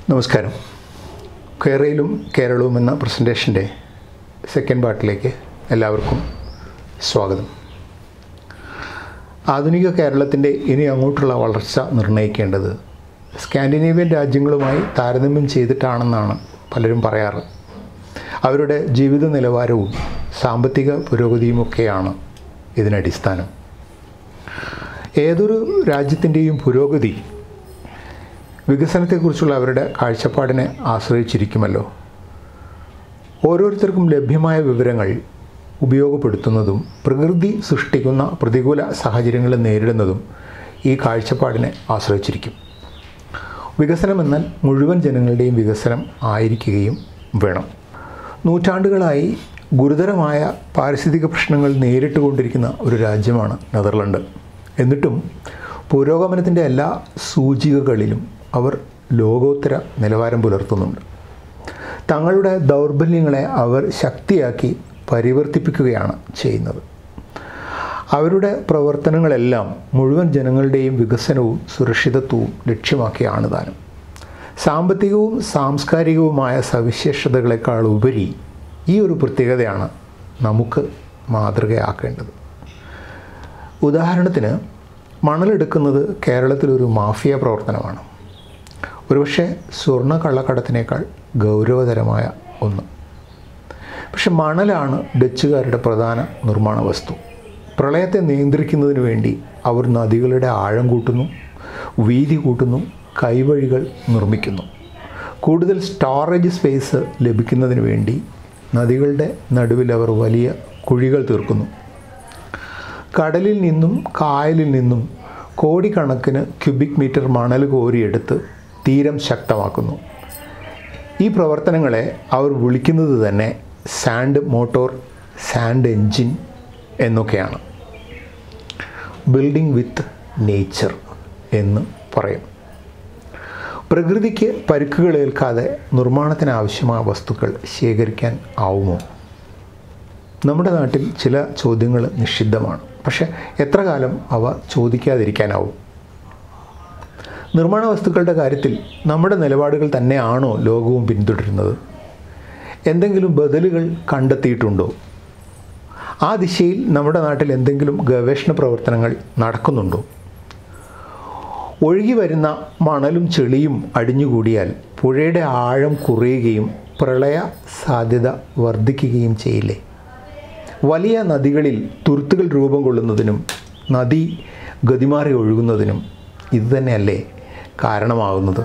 നമസ്കാരം കേരളയിലും കേരളവും എന്ന പ്രസൻറ്റേഷൻ്റെ സെക്കൻഡ് പാർട്ടിലേക്ക് എല്ലാവർക്കും സ്വാഗതം ആധുനിക കേരളത്തിൻ്റെ ഇനി അങ്ങോട്ടുള്ള വളർച്ച നിർണ്ണയിക്കേണ്ടത് സ്കാൻഡിനേവിയൻ രാജ്യങ്ങളുമായി താരതമ്യം ചെയ്തിട്ടാണെന്നാണ് പലരും പറയാറ് അവരുടെ ജീവിത നിലവാരവും സാമ്പത്തിക പുരോഗതിയുമൊക്കെയാണ് ഇതിനടിസ്ഥാനം ഏതൊരു രാജ്യത്തിൻ്റെയും പുരോഗതി വികസനത്തെക്കുറിച്ചുള്ള അവരുടെ കാഴ്ചപ്പാടിനെ ആശ്രയിച്ചിരിക്കുമല്ലോ ഓരോരുത്തർക്കും ലഭ്യമായ വിവരങ്ങൾ ഉപയോഗപ്പെടുത്തുന്നതും പ്രകൃതി സൃഷ്ടിക്കുന്ന പ്രതികൂല സാഹചര്യങ്ങൾ നേരിടുന്നതും ഈ കാഴ്ചപ്പാടിനെ ആശ്രയിച്ചിരിക്കും വികസനമെന്നാൽ മുഴുവൻ ജനങ്ങളുടെയും വികസനം ആയിരിക്കുകയും വേണം നൂറ്റാണ്ടുകളായി ഗുരുതരമായ പാരിസ്ഥിതിക പ്രശ്നങ്ങൾ നേരിട്ടുകൊണ്ടിരിക്കുന്ന ഒരു രാജ്യമാണ് നെതർലൻഡ് എന്നിട്ടും പുരോഗമനത്തിൻ്റെ എല്ലാ സൂചികകളിലും അവർ ലോകോത്തര നിലവാരം പുലർത്തുന്നുണ്ട് തങ്ങളുടെ ദൗർബല്യങ്ങളെ അവർ ശക്തിയാക്കി പരിവർത്തിപ്പിക്കുകയാണ് ചെയ്യുന്നത് അവരുടെ പ്രവർത്തനങ്ങളെല്ലാം മുഴുവൻ ജനങ്ങളുടെയും വികസനവും സുരക്ഷിതത്വവും ലക്ഷ്യമാക്കിയാണ് താനും സാമ്പത്തികവും സാംസ്കാരികവുമായ സവിശേഷതകളെക്കാൾ ഉപരി ഈ ഒരു പ്രത്യേകതയാണ് നമുക്ക് മാതൃകയാക്കേണ്ടത് ഉദാഹരണത്തിന് മണലെടുക്കുന്നത് കേരളത്തിലൊരു മാഫിയ പ്രവർത്തനമാണ് ഒരുപക്ഷെ സ്വർണ്ണ കള്ളക്കടത്തിനേക്കാൾ ഗൗരവതരമായ ഒന്ന് പക്ഷെ മണലാണ് ഡച്ചുകാരുടെ പ്രധാന നിർമ്മാണ വസ്തു പ്രളയത്തെ നിയന്ത്രിക്കുന്നതിന് വേണ്ടി അവർ നദികളുടെ ആഴം കൂട്ടുന്നു വീതി കൂട്ടുന്നു കൈവഴികൾ നിർമ്മിക്കുന്നു കൂടുതൽ സ്റ്റോറേജ് സ്പേസ് ലഭിക്കുന്നതിന് വേണ്ടി നദികളുടെ നടുവിൽ അവർ വലിയ കുഴികൾ തീർക്കുന്നു കടലിൽ നിന്നും കായലിൽ നിന്നും കോടിക്കണക്കിന് ക്യൂബിക് മീറ്റർ മണൽ കോരിയെടുത്ത് തീരം ശക്തമാക്കുന്നു ഈ പ്രവർത്തനങ്ങളെ അവർ വിളിക്കുന്നത് തന്നെ സാൻഡ് മോട്ടോർ സാൻഡ് എൻജിൻ എന്നൊക്കെയാണ് ബിൽഡിംഗ് വിത്ത് നേച്ചർ എന്ന് പറയും പ്രകൃതിക്ക് പരുക്കുകളേൽക്കാതെ നിർമ്മാണത്തിന് ആവശ്യമായ വസ്തുക്കൾ ശേഖരിക്കാൻ ആവുമോ നമ്മുടെ നാട്ടിൽ ചില ചോദ്യങ്ങൾ നിഷിദ്ധമാണ് പക്ഷെ എത്ര കാലം അവ ചോദിക്കാതിരിക്കാനാവും നിർമ്മാണ വസ്തുക്കളുടെ കാര്യത്തിൽ നമ്മുടെ നിലപാടുകൾ തന്നെയാണോ ലോകവും പിന്തുടരുന്നത് എന്തെങ്കിലും ബദലുകൾ കണ്ടെത്തിയിട്ടുണ്ടോ ആ ദിശയിൽ നമ്മുടെ നാട്ടിൽ എന്തെങ്കിലും ഗവേഷണ പ്രവർത്തനങ്ങൾ നടക്കുന്നുണ്ടോ ഒഴുകി വരുന്ന മണലും ചെളിയും അടിഞ്ഞുകൂടിയാൽ പുഴയുടെ ആഴം കുറയുകയും പ്രളയ സാധ്യത വർദ്ധിക്കുകയും ചെയ്യില്ലേ വലിയ നദികളിൽ തുരുത്തുകൾ രൂപം കൊള്ളുന്നതിനും നദി ഗതിമാറി ഒഴുകുന്നതിനും ഇതുതന്നെയല്ലേ കാരണമാകുന്നത്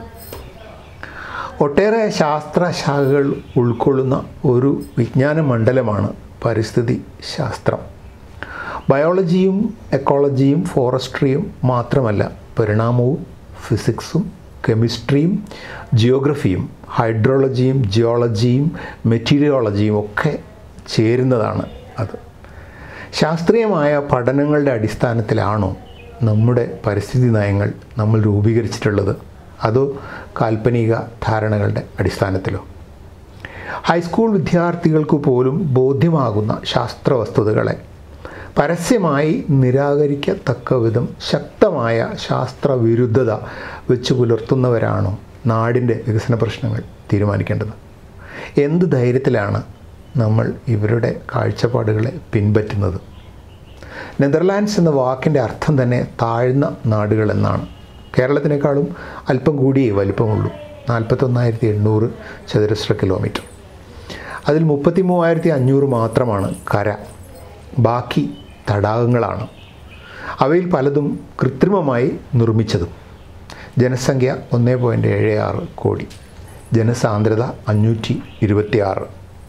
ഒട്ടേറെ ശാസ്ത്രശാഖകൾ ഉൾക്കൊള്ളുന്ന ഒരു വിജ്ഞാന മണ്ഡലമാണ് പരിസ്ഥിതി ശാസ്ത്രം ബയോളജിയും എക്കോളജിയും ഫോറസ്ട്രിയും മാത്രമല്ല പരിണാമവും ഫിസിക്സും കെമിസ്ട്രിയും ജിയോഗ്രഫിയും ഹൈഡ്രോളജിയും ജിയോളജിയും മെറ്റീരിയോളജിയും ഒക്കെ ചേരുന്നതാണ് അത് ശാസ്ത്രീയമായ പഠനങ്ങളുടെ അടിസ്ഥാനത്തിലാണോ നമ്മുടെ പരിസ്ഥിതി നയങ്ങൾ നമ്മൾ രൂപീകരിച്ചിട്ടുള്ളത് അതോ കാൽപ്പനിക ധാരണകളുടെ അടിസ്ഥാനത്തിലോ ഹൈസ്കൂൾ വിദ്യാർത്ഥികൾക്ക് പോലും ബോധ്യമാകുന്ന ശാസ്ത്ര വസ്തുതകളെ പരസ്യമായി നിരാകരിക്കത്തക്ക വിധം ശക്തമായ ശാസ്ത്രവിരുദ്ധത വെച്ച് പുലർത്തുന്നവരാണോ നാടിൻ്റെ വികസന പ്രശ്നങ്ങൾ തീരുമാനിക്കേണ്ടത് എന്ത് ധൈര്യത്തിലാണ് നമ്മൾ ഇവരുടെ കാഴ്ചപ്പാടുകളെ പിൻപറ്റുന്നത് നെതർലാൻഡ്സ് എന്ന വാക്കിൻ്റെ അർത്ഥം തന്നെ താഴ്ന്ന നാടുകൾ എന്നാണ് കേരളത്തിനേക്കാളും അല്പം കൂടിയേ വലിപ്പമുള്ളൂ നാൽപ്പത്തൊന്നായിരത്തി എണ്ണൂറ് ചതുരശ്ര കിലോമീറ്റർ അതിൽ മുപ്പത്തി മൂവായിരത്തി അഞ്ഞൂറ് മാത്രമാണ് കര ബാക്കി തടാകങ്ങളാണ് അവയിൽ പലതും കൃത്രിമമായി നിർമ്മിച്ചതും ജനസംഖ്യ ഒന്ന് പോയിൻറ്റ് ഏഴ് ആറ് കോടി ജനസാന്ദ്രത അഞ്ഞൂറ്റി ഇരുപത്തിയാറ്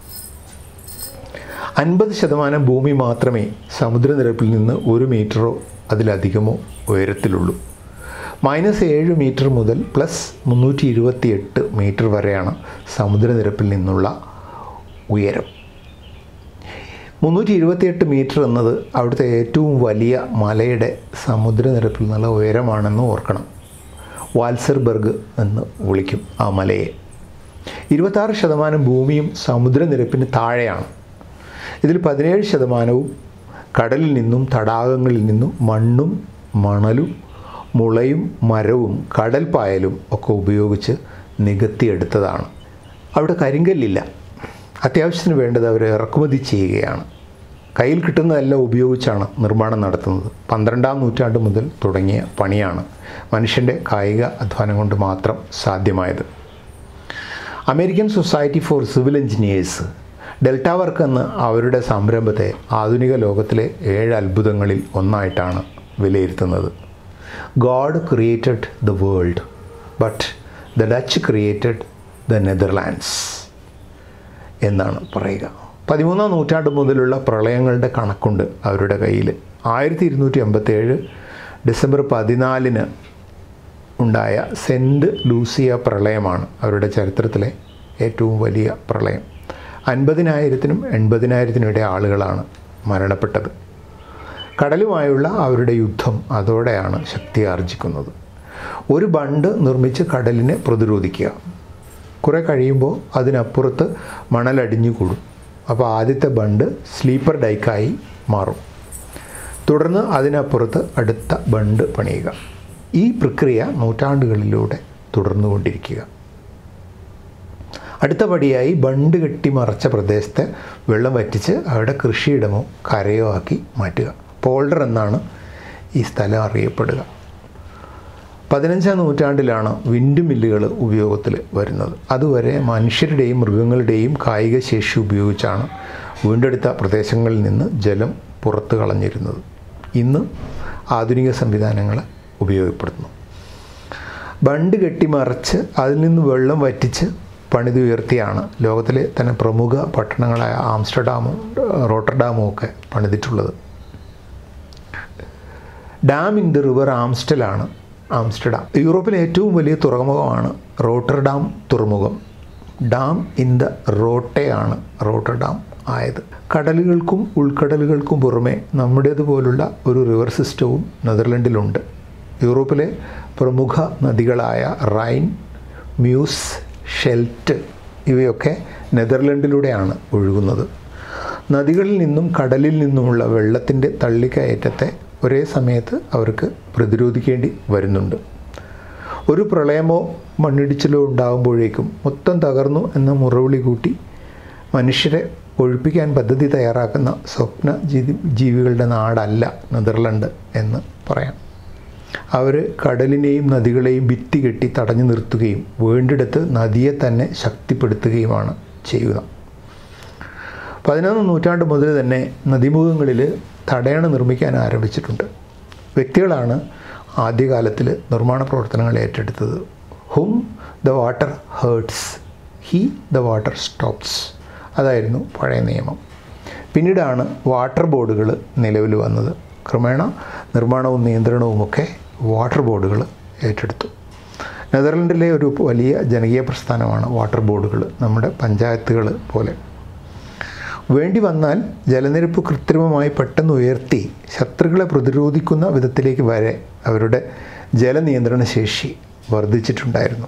അൻപത് ശതമാനം ഭൂമി മാത്രമേ സമുദ്രനിരപ്പിൽ നിന്ന് ഒരു മീറ്ററോ അതിലധികമോ ഉയരത്തിലുള്ളൂ മൈനസ് ഏഴ് മീറ്റർ മുതൽ പ്ലസ് മുന്നൂറ്റി ഇരുപത്തി എട്ട് മീറ്റർ വരെയാണ് സമുദ്രനിരപ്പിൽ നിന്നുള്ള ഉയരം മുന്നൂറ്റി ഇരുപത്തിയെട്ട് മീറ്റർ എന്നത് അവിടുത്തെ ഏറ്റവും വലിയ മലയുടെ സമുദ്രനിരപ്പിൽ നിന്നുള്ള ഉയരമാണെന്ന് ഓർക്കണം വാൽസർബർഗ് എന്ന് വിളിക്കും ആ മലയെ ഇരുപത്താറ് ശതമാനം ഭൂമിയും സമുദ്രനിരപ്പിന് താഴെയാണ് ഇതിൽ പതിനേഴ് ശതമാനവും കടലിൽ നിന്നും തടാകങ്ങളിൽ നിന്നും മണ്ണും മണലും മുളയും മരവും കടൽപ്പായലും ഒക്കെ ഉപയോഗിച്ച് നികത്തിയെടുത്തതാണ് അവിടെ കരിങ്കല്ലില്ല അത്യാവശ്യത്തിന് വേണ്ടത് അവർ ഇറക്കുമതി ചെയ്യുകയാണ് കയ്യിൽ കിട്ടുന്നതെല്ലാം ഉപയോഗിച്ചാണ് നിർമ്മാണം നടത്തുന്നത് പന്ത്രണ്ടാം നൂറ്റാണ്ട് മുതൽ തുടങ്ങിയ പണിയാണ് മനുഷ്യൻ്റെ കായിക അധ്വാനം കൊണ്ട് മാത്രം സാധ്യമായത് American society for civil engineers delta work എന്ന അവരുടെ സംരംഭത്തെ ആധുനിക ലോകത്തിലെ ഏഴ് അത്ഭുതങ്ങളിൽ ഒന്നായിട്ടാണ് വിലയിരുത്തുന്നത് god created the world but the Dutch created the Netherlands എന്നാണ് പറയുക പതിമൂന്നാം നൂറ്റാണ്ട് മുതലുള്ള പ്രളയങ്ങളുടെ കണക്കുണ്ട് അവരുടെ കയ്യിൽ ആയിരത്തി ഇരുന്നൂറ്റി എൺപത്തേഴ് ഡിസംബർ പതിനാലിന് ഉണ്ടായ സെൻറ്റ് ലൂസിയ പ്രളയമാണ് അവരുടെ ചരിത്രത്തിലെ ഏറ്റവും വലിയ പ്രളയം അൻപതിനായിരത്തിനും എൺപതിനായിരത്തിനും ഇടയിൽ ആളുകളാണ് മരണപ്പെട്ടത് കടലുമായുള്ള അവരുടെ യുദ്ധം അതോടെയാണ് ശക്തി ആർജിക്കുന്നത് ഒരു ബണ്ട് നിർമ്മിച്ച് കടലിനെ പ്രതിരോധിക്കുക കുറേ കഴിയുമ്പോൾ അതിനപ്പുറത്ത് മണലടിഞ്ഞു കൂടും അപ്പോൾ ആദ്യത്തെ ബണ്ട് സ്ലീപ്പർ ഡൈക്കായി മാറും തുടർന്ന് അതിനപ്പുറത്ത് അടുത്ത ബണ്ട് പണിയുക ഈ പ്രക്രിയ നൂറ്റാണ്ടുകളിലൂടെ തുടർന്നുകൊണ്ടിരിക്കുക അടുത്ത പടിയായി ബണ്ട് കെട്ടി മറച്ച പ്രദേശത്തെ വെള്ളം വറ്റിച്ച് അവിടെ കൃഷിയിടമോ കരയോ ആക്കി മാറ്റുക പോൾഡർ എന്നാണ് ഈ സ്ഥലം അറിയപ്പെടുക പതിനഞ്ചാം നൂറ്റാണ്ടിലാണ് വിൻഡ് മില്ലുകൾ ഉപയോഗത്തിൽ വരുന്നത് അതുവരെ മനുഷ്യരുടെയും മൃഗങ്ങളുടെയും കായിക ശേഷി ഉപയോഗിച്ചാണ് വീണ്ടെടുത്ത പ്രദേശങ്ങളിൽ നിന്ന് ജലം പുറത്തു കളഞ്ഞിരുന്നത് ഇന്ന് ആധുനിക സംവിധാനങ്ങൾ ഉപയോഗപ്പെടുത്തുന്നു ബണ്ട് കെട്ടിമറിച്ച് അതിൽ നിന്ന് വെള്ളം വറ്റിച്ച് പണിതുയർത്തിയാണ് ലോകത്തിലെ തന്നെ പ്രമുഖ പട്ടണങ്ങളായ ആംസ്റ്റർഡാമും റോട്ടർഡാമും ഒക്കെ പണിതിട്ടുള്ളത് ഡാം ഇൻ ദി റിവർ ആംസ്റ്റലാണ് ആംസ്റ്റർഡാം യൂറോപ്പിലെ ഏറ്റവും വലിയ തുറമുഖമാണ് റോട്ടർഡാം തുറമുഖം ഡാം ഇൻ ദ റോട്ടയാണ് റോട്ടർഡാം ആയത് കടലുകൾക്കും ഉൾക്കടലുകൾക്കും പുറമെ നമ്മുടേതുപോലുള്ള ഒരു റിവർ സിസ്റ്റവും നെതർലൻഡിലുണ്ട് യൂറോപ്പിലെ പ്രമുഖ നദികളായ റൈൻ മ്യൂസ് ഷെൽറ്റ് ഇവയൊക്കെ നെതർലൻഡിലൂടെയാണ് ഒഴുകുന്നത് നദികളിൽ നിന്നും കടലിൽ നിന്നുമുള്ള വെള്ളത്തിൻ്റെ തള്ളിക്കയറ്റത്തെ ഒരേ സമയത്ത് അവർക്ക് പ്രതിരോധിക്കേണ്ടി വരുന്നുണ്ട് ഒരു പ്രളയമോ മണ്ണിടിച്ചിലോ ഉണ്ടാകുമ്പോഴേക്കും മൊത്തം തകർന്നു എന്ന മുറവിളി കൂട്ടി മനുഷ്യരെ ഒഴിപ്പിക്കാൻ പദ്ധതി തയ്യാറാക്കുന്ന സ്വപ്ന ജീവി ജീവികളുടെ നാടല്ല നെതർലൻഡ് എന്ന് പറയാം അവർ കടലിനെയും നദികളെയും ഭിത്തി കെട്ടി തടഞ്ഞു നിർത്തുകയും വേണ്ടിടത്ത് നദിയെ തന്നെ ശക്തിപ്പെടുത്തുകയുമാണ് ചെയ്യുക പതിനൊന്നാം നൂറ്റാണ്ട് മുതൽ തന്നെ നദീമുഖങ്ങളിൽ തടയണ നിർമ്മിക്കാൻ ആരംഭിച്ചിട്ടുണ്ട് വ്യക്തികളാണ് ആദ്യകാലത്തിൽ നിർമ്മാണ പ്രവർത്തനങ്ങൾ ഏറ്റെടുത്തത് who the water hurts he the water stops അതായിരുന്നു പഴയ നിയമം പിന്നീടാണ് വാട്ടർ ബോർഡുകൾ നിലവിൽ വന്നത് ക്രമേണ നിർമ്മാണവും നിയന്ത്രണവുമൊക്കെ വാട്ടർ ബോർഡുകൾ ഏറ്റെടുത്തു നെതർലൻഡിലെ ഒരു വലിയ ജനകീയ പ്രസ്ഥാനമാണ് വാട്ടർ ബോർഡുകൾ നമ്മുടെ പഞ്ചായത്തുകൾ പോലെ വേണ്ടി വന്നാൽ ജലനിരപ്പ് കൃത്രിമമായി പെട്ടെന്ന് ഉയർത്തി ശത്രുക്കളെ പ്രതിരോധിക്കുന്ന വിധത്തിലേക്ക് വരെ അവരുടെ ജലനിയന്ത്രണ ശേഷി വർദ്ധിച്ചിട്ടുണ്ടായിരുന്നു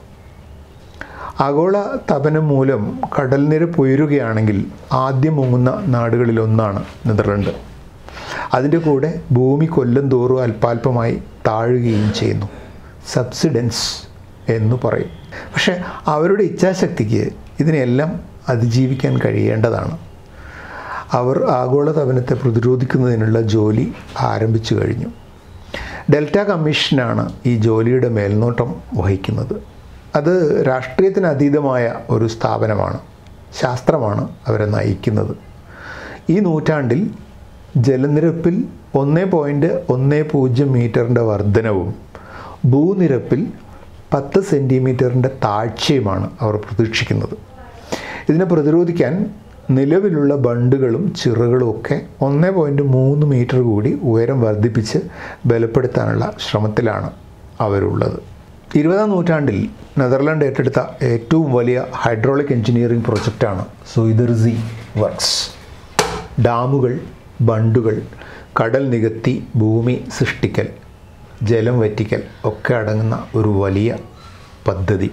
ആഗോള തപനം മൂലം കടൽ നിരപ്പ് ഉയരുകയാണെങ്കിൽ ആദ്യം മുങ്ങുന്ന നാടുകളിലൊന്നാണ് നെതർലൻഡ് അതിൻ്റെ കൂടെ ഭൂമി കൊല്ലം തോറും അല്പാൽപമായി താഴുകയും ചെയ്യുന്നു സബ്സിഡൻസ് എന്ന് പറയും പക്ഷേ അവരുടെ ഇച്ഛാശക്തിക്ക് ഇതിനെല്ലാം അതിജീവിക്കാൻ കഴിയേണ്ടതാണ് അവർ ആഗോളതപനത്തെ പ്രതിരോധിക്കുന്നതിനുള്ള ജോലി ആരംഭിച്ചു കഴിഞ്ഞു ഡെൽറ്റ കമ്മീഷനാണ് ഈ ജോലിയുടെ മേൽനോട്ടം വഹിക്കുന്നത് അത് രാഷ്ട്രീയത്തിന് അതീതമായ ഒരു സ്ഥാപനമാണ് ശാസ്ത്രമാണ് അവരെ നയിക്കുന്നത് ഈ നൂറ്റാണ്ടിൽ ജലനിരപ്പിൽ ഒന്ന് പോയിൻറ്റ് ഒന്ന് പൂജ്യം മീറ്ററിൻ്റെ വർധനവും ഭൂനിരപ്പിൽ പത്ത് സെൻറ്റിമീറ്ററിൻ്റെ താഴ്ചയുമാണ് അവർ പ്രതീക്ഷിക്കുന്നത് ഇതിനെ പ്രതിരോധിക്കാൻ നിലവിലുള്ള ബണ്ടുകളും ചിറകളും ഒക്കെ ഒന്ന് പോയിൻറ്റ് മൂന്ന് മീറ്റർ കൂടി ഉയരം വർദ്ധിപ്പിച്ച് ബലപ്പെടുത്താനുള്ള ശ്രമത്തിലാണ് അവരുള്ളത് ഇരുപതാം നൂറ്റാണ്ടിൽ നെതർലാൻഡ് ഏറ്റെടുത്ത ഏറ്റവും വലിയ ഹൈഡ്രോളിക് എഞ്ചിനീയറിംഗ് പ്രൊജക്റ്റാണ് സുയിദർസി വർക്ക്സ് ഡാമുകൾ ബണ്ടുകൾ കടൽ നികത്തി ഭൂമി സൃഷ്ടിക്കൽ ജലം വറ്റിക്കൽ ഒക്കെ അടങ്ങുന്ന ഒരു വലിയ പദ്ധതി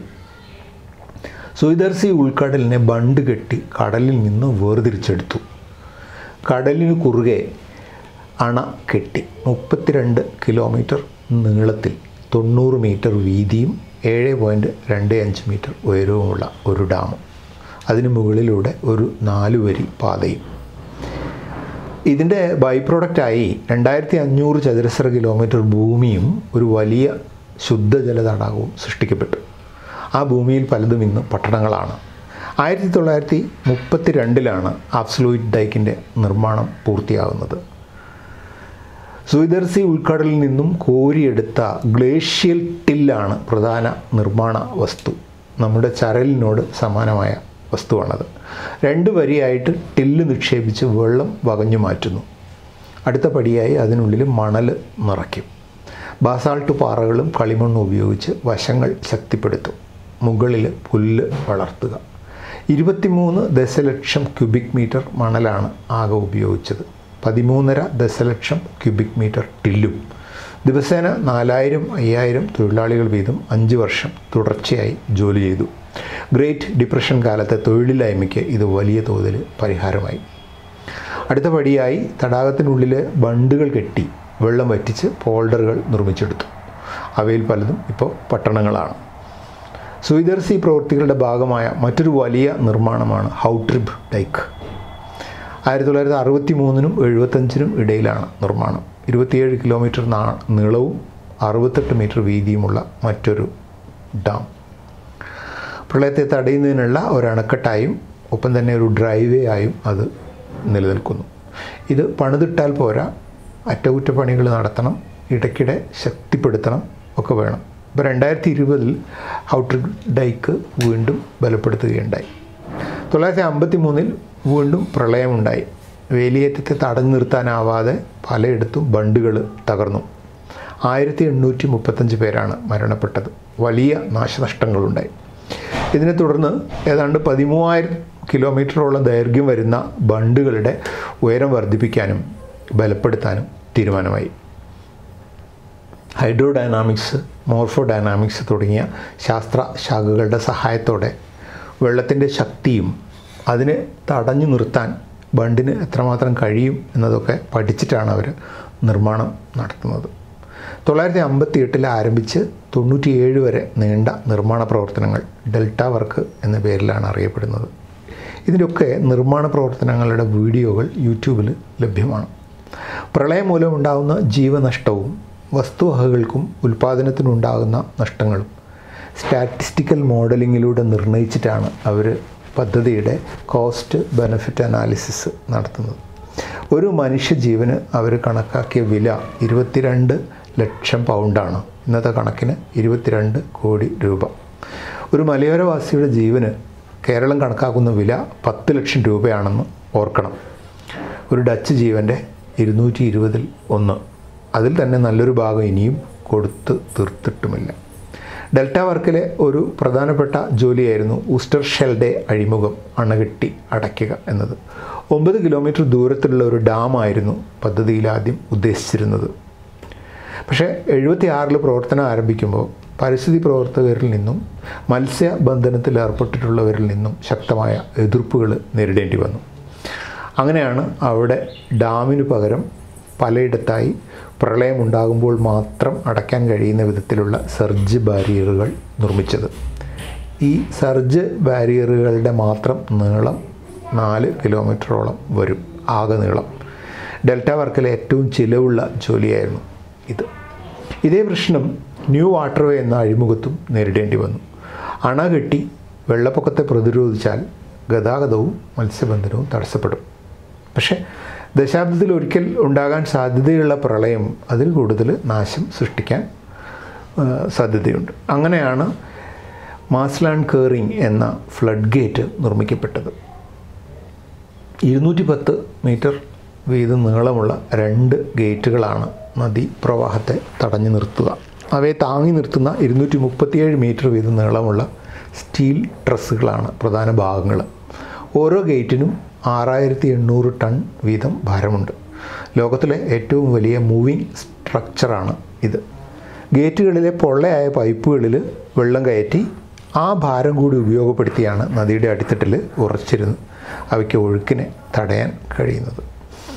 സുയിദർസി ഉൾക്കടലിനെ ബണ്ട് കെട്ടി കടലിൽ നിന്ന് വേർതിരിച്ചെടുത്തു കടലിന് കുറുകെ അണ കെട്ടി മുപ്പത്തിരണ്ട് കിലോമീറ്റർ നീളത്തിൽ തൊണ്ണൂറ് മീറ്റർ വീതിയും ഏഴ് പോയിൻറ്റ് രണ്ട് അഞ്ച് മീറ്റർ ഉയരവുമുള്ള ഒരു ഡാം അതിന് മുകളിലൂടെ ഒരു നാല് വരി പാതയും ഇതിൻ്റെ ബൈ പ്രോഡക്റ്റായി രണ്ടായിരത്തി അഞ്ഞൂറ് ചതുരശ്ര കിലോമീറ്റർ ഭൂമിയും ഒരു വലിയ ശുദ്ധജല തടാകവും സൃഷ്ടിക്കപ്പെട്ടു ആ ഭൂമിയിൽ പലതും ഇന്ന് പട്ടണങ്ങളാണ് ആയിരത്തി തൊള്ളായിരത്തി മുപ്പത്തി രണ്ടിലാണ് ആബ്സലൂയിറ്റ് ഡൈക്കിൻ്റെ നിർമ്മാണം പൂർത്തിയാകുന്നത് സുയിദർസി ഉൾക്കടലിൽ നിന്നും കോരിയെടുത്ത ഗ്ലേഷ്യൽ ടില്ലാണ് പ്രധാന നിർമ്മാണ വസ്തു നമ്മുടെ ചരലിനോട് സമാനമായ വസ്തുവാണത് രണ്ട് വരിയായിട്ട് ടില്ല് നിക്ഷേപിച്ച് വെള്ളം വകഞ്ഞു മാറ്റുന്നു അടുത്ത പടിയായി അതിനുള്ളിൽ മണൽ നിറയ്ക്കും ബാസാൾട്ട് പാറകളും കളിമണ്ണും ഉപയോഗിച്ച് വശങ്ങൾ ശക്തിപ്പെടുത്തും മുകളിൽ പുല്ല് വളർത്തുക ഇരുപത്തിമൂന്ന് ദശലക്ഷം ക്യൂബിക് മീറ്റർ മണലാണ് ആകെ ഉപയോഗിച്ചത് പതിമൂന്നര ദശലക്ഷം ക്യൂബിക് മീറ്റർ ടില്ലും ദിവസേന നാലായിരം അയ്യായിരം തൊഴിലാളികൾ വീതം അഞ്ച് വർഷം തുടർച്ചയായി ജോലി ചെയ്തു ഗ്രേറ്റ് ഡിപ്രഷൻ കാലത്തെ തൊഴിലില്ലായ്മയ്ക്ക് ഇത് വലിയ തോതിൽ പരിഹാരമായി അടുത്ത പടിയായി തടാകത്തിനുള്ളിൽ ബണ്ടുകൾ കെട്ടി വെള്ളം വറ്റിച്ച് പോൾഡറുകൾ നിർമ്മിച്ചെടുത്തു അവയിൽ പലതും ഇപ്പോൾ പട്ടണങ്ങളാണ് സുയിദർസി പ്രവൃത്തികളുടെ ഭാഗമായ മറ്റൊരു വലിയ നിർമ്മാണമാണ് ഹൗട്രിബ് ഡൈക്ക് ആയിരത്തി തൊള്ളായിരത്തി അറുപത്തി മൂന്നിനും എഴുപത്തഞ്ചിനും ഇടയിലാണ് നിർമ്മാണം ഇരുപത്തിയേഴ് കിലോമീറ്റർ നാ നീളവും അറുപത്തെട്ട് മീറ്റർ വീതിയുമുള്ള മറ്റൊരു ഡാം പ്രളയത്തെ തടയുന്നതിനുള്ള ഒരു അണക്കെട്ടായും ഒപ്പം തന്നെ ഒരു ഡ്രൈവേ ആയും അത് നിലനിൽക്കുന്നു ഇത് പണിതിട്ടാൽ പോരാ അറ്റകുറ്റപ്പണികൾ നടത്തണം ഇടയ്ക്കിടെ ശക്തിപ്പെടുത്തണം ഒക്കെ വേണം ഇപ്പോൾ രണ്ടായിരത്തി ഇരുപതിൽ ഔട്ടർ ഡൈക്ക് വീണ്ടും ബലപ്പെടുത്തുകയുണ്ടായി തൊള്ളായിരത്തി അമ്പത്തി മൂന്നിൽ വീണ്ടും പ്രളയമുണ്ടായി വേലിയേറ്റത്തെ തടഞ്ഞു നിർത്താനാവാതെ പലയിടത്തും ബണ്ടുകൾ തകർന്നു ആയിരത്തി എണ്ണൂറ്റി മുപ്പത്തഞ്ച് പേരാണ് മരണപ്പെട്ടത് വലിയ നാശനഷ്ടങ്ങളുണ്ടായി ഇതിനെ തുടർന്ന് ഏതാണ്ട് പതിമൂവായിരം കിലോമീറ്ററോളം ദൈർഘ്യം വരുന്ന ബണ്ടുകളുടെ ഉയരം വർദ്ധിപ്പിക്കാനും ബലപ്പെടുത്താനും തീരുമാനമായി ഹൈഡ്രോഡൈനാമിക്സ് മോർഫോഡൈനാമിക്സ് തുടങ്ങിയ ശാസ്ത്ര ശാഖകളുടെ സഹായത്തോടെ വെള്ളത്തിൻ്റെ ശക്തിയും അതിനെ തടഞ്ഞു നിർത്താൻ ബണ്ടിന് എത്രമാത്രം കഴിയും എന്നതൊക്കെ പഠിച്ചിട്ടാണ് അവർ നിർമ്മാണം നടത്തുന്നത് തൊള്ളായിരത്തി അമ്പത്തി എട്ടിൽ ആരംഭിച്ച് തൊണ്ണൂറ്റിയേഴ് വരെ നീണ്ട നിർമ്മാണ പ്രവർത്തനങ്ങൾ ഡെൽറ്റ വർക്ക് എന്ന പേരിലാണ് അറിയപ്പെടുന്നത് ഇതിൻ്റെയൊക്കെ നിർമ്മാണ പ്രവർത്തനങ്ങളുടെ വീഡിയോകൾ യൂട്യൂബിൽ ലഭ്യമാണ് പ്രളയം മൂലമുണ്ടാകുന്ന ജീവനഷ്ടവും വസ്തുവകകൾക്കും ഉൽപ്പാദനത്തിനുണ്ടാകുന്ന നഷ്ടങ്ങളും സ്റ്റാറ്റിസ്റ്റിക്കൽ മോഡലിങ്ങിലൂടെ നിർണ്ണയിച്ചിട്ടാണ് അവർ പദ്ധതിയുടെ കോസ്റ്റ് ബെനഫിറ്റ് അനാലിസിസ് നടത്തുന്നത് ഒരു മനുഷ്യജീവന് അവർ കണക്കാക്കിയ വില ഇരുപത്തിരണ്ട് ലക്ഷം പൗണ്ടാണ് ഇന്നത്തെ കണക്കിന് ഇരുപത്തിരണ്ട് കോടി രൂപ ഒരു മലയോരവാസിയുടെ ജീവന് കേരളം കണക്കാക്കുന്ന വില പത്ത് ലക്ഷം രൂപയാണെന്ന് ഓർക്കണം ഒരു ഡച്ച് ജീവൻ്റെ ഇരുന്നൂറ്റി ഇരുപതിൽ ഒന്ന് അതിൽ തന്നെ നല്ലൊരു ഭാഗം ഇനിയും കൊടുത്ത് തീർത്തിട്ടുമില്ല ഡെൽറ്റ വർക്കിലെ ഒരു പ്രധാനപ്പെട്ട ജോലിയായിരുന്നു ഊസ്റ്റർ ഷെൽഡെ അഴിമുഖം അണകെട്ടി അടയ്ക്കുക എന്നത് ഒമ്പത് കിലോമീറ്റർ ദൂരത്തിലുള്ള ഒരു ഡാമായിരുന്നു പദ്ധതിയിൽ ആദ്യം ഉദ്ദേശിച്ചിരുന്നത് പക്ഷേ എഴുപത്തി ആറിൽ പ്രവർത്തനം ആരംഭിക്കുമ്പോൾ പരിസ്ഥിതി പ്രവർത്തകരിൽ നിന്നും മത്സ്യബന്ധനത്തിൽ ഏർപ്പെട്ടിട്ടുള്ളവരിൽ നിന്നും ശക്തമായ എതിർപ്പുകൾ നേരിടേണ്ടി വന്നു അങ്ങനെയാണ് അവിടെ ഡാമിന് പകരം പലയിടത്തായി പ്രളയമുണ്ടാകുമ്പോൾ മാത്രം അടയ്ക്കാൻ കഴിയുന്ന വിധത്തിലുള്ള സർജ് ബാരിയറുകൾ നിർമ്മിച്ചത് ഈ സർജ് ബാരിയറുകളുടെ മാത്രം നീളം നാല് കിലോമീറ്ററോളം വരും ആകെ നീളം ഡെൽറ്റ വർക്കിലെ ഏറ്റവും ചിലവുള്ള ജോലിയായിരുന്നു ഇത് ഇതേ പ്രശ്നം ന്യൂ വാട്ടർവേ എന്ന അഴിമുഖത്തും നേരിടേണ്ടി വന്നു അണ കെട്ടി വെള്ളപ്പൊക്കത്തെ പ്രതിരോധിച്ചാൽ ഗതാഗതവും മത്സ്യബന്ധനവും തടസ്സപ്പെടും പക്ഷേ ദശാബ്ദത്തിൽ ഒരിക്കൽ ഉണ്ടാകാൻ സാധ്യതയുള്ള പ്രളയം അതിൽ കൂടുതൽ നാശം സൃഷ്ടിക്കാൻ ആ, സാധ്യതയുണ്ട് അങ്ങനെയാണ് മാസ്ലാൻഡ് കേറിങ് എന്ന ഫ്ലഡ് ഗേറ്റ് നിർമ്മിക്കപ്പെട്ടത് ഇരുന്നൂറ്റി പത്ത് മീറ്റർ വീതം നീളമുള്ള രണ്ട് ഗേറ്റുകളാണ് നദീ പ്രവാഹത്തെ തടഞ്ഞു നിർത്തുക അവയെ താങ്ങി നിർത്തുന്ന ഇരുന്നൂറ്റി മുപ്പത്തിയേഴ് മീറ്റർ വീതം നീളമുള്ള സ്റ്റീൽ ട്രസ്സുകളാണ് പ്രധാന ഭാഗങ്ങൾ ഓരോ ഗേറ്റിനും ആറായിരത്തി എണ്ണൂറ് ടൺ വീതം ഭാരമുണ്ട് ലോകത്തിലെ ഏറ്റവും വലിയ മൂവിങ് സ്ട്രക്ചറാണ് ഇത് ഗേറ്റുകളിലെ പൊള്ളയായ പൈപ്പുകളിൽ വെള്ളം കയറ്റി ആ ഭാരം കൂടി ഉപയോഗപ്പെടുത്തിയാണ് നദിയുടെ അടിത്തട്ടിൽ ഉറച്ചിരുന്ന് അവയ്ക്ക് ഒഴുക്കിനെ തടയാൻ കഴിയുന്നത്